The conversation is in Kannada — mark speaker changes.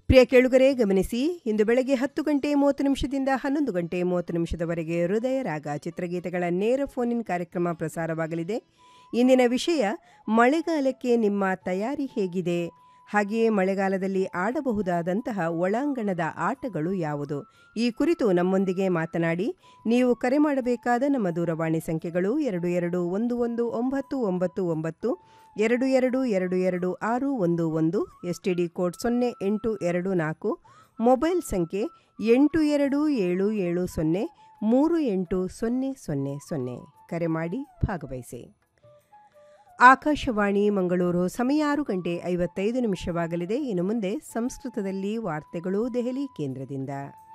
Speaker 1: ಪ್ರಿಯ ಕೇಳುಗರೆ ಗಮನಿಸಿ ಇಂದು ಬೆಳಗ್ಗೆ ಹತ್ತು ಗಂಟೆ ಮೂವತ್ತು ನಿಮಿಷದಿಂದ ಹನ್ನೊಂದು ಗಂಟೆ ಮೂವತ್ತು ನಿಮಿಷದವರೆಗೆ ಹೃದಯ ರಾಗ ಚಿತ್ರಗೀತೆಗಳ ನೇರ ಫೋನ್ ಇನ್ ಕಾರ್ಯಕ್ರಮ ಪ್ರಸಾರವಾಗಲಿದೆ ಇಂದಿನ ವಿಷಯ ಮಳೆಗಾಲಕ್ಕೆ ನಿಮ್ಮ ತಯಾರಿ ಹೇಗಿದೆ ಹಾಗೆಯೇ ಮಳೆಗಾಲದಲ್ಲಿ ಆಡಬಹುದಾದಂತಹ ಒಳಾಂಗಣದ ಆಟಗಳು ಯಾವುದು ಈ ಕುರಿತು ನಮ್ಮೊಂದಿಗೆ ಮಾತನಾಡಿ ನೀವು ಕರೆ ಮಾಡಬೇಕಾದ ನಮ್ಮ ದೂರವಾಣಿ ಸಂಖ್ಯೆಗಳು ಎರಡು ಎರಡು ಒಂದು ಒಂದು ಒಂಬತ್ತು ಒಂಬತ್ತು ಒಂಬತ್ತು ಎರಡು ಎರಡು ಎರಡು ಎರಡು ಆರು ಒಂದು ಒಂದು ಎಸ್ ಟಿ ಡಿ ಕೋಡ್ ಸೊನ್ನೆ ಎಂಟು ಎರಡು ನಾಲ್ಕು ಮೊಬೈಲ್ ಸಂಖ್ಯೆ ಎಂಟು ಎರಡು ಏಳು ಏಳು ಸೊನ್ನೆ ಮೂರು ಎಂಟು ಸೊನ್ನೆ ಸೊನ್ನೆ ಸೊನ್ನೆ ಕರೆ ಮಾಡಿ ಭಾಗವಹಿಸಿ ಆಕಾಶವಾಣಿ ಮಂಗಳೂರು ಸಮಯ ಆರು ಗಂಟೆ ಐವತ್ತೈದು ನಿಮಿಷವಾಗಲಿದೆ ಇನ್ನು ಮುಂದೆ ಸಂಸ್ಕೃತದಲ್ಲಿ ವಾರ್ತೆಗಳು ದೆಹಲಿ ಕೇಂದ್ರದಿಂದ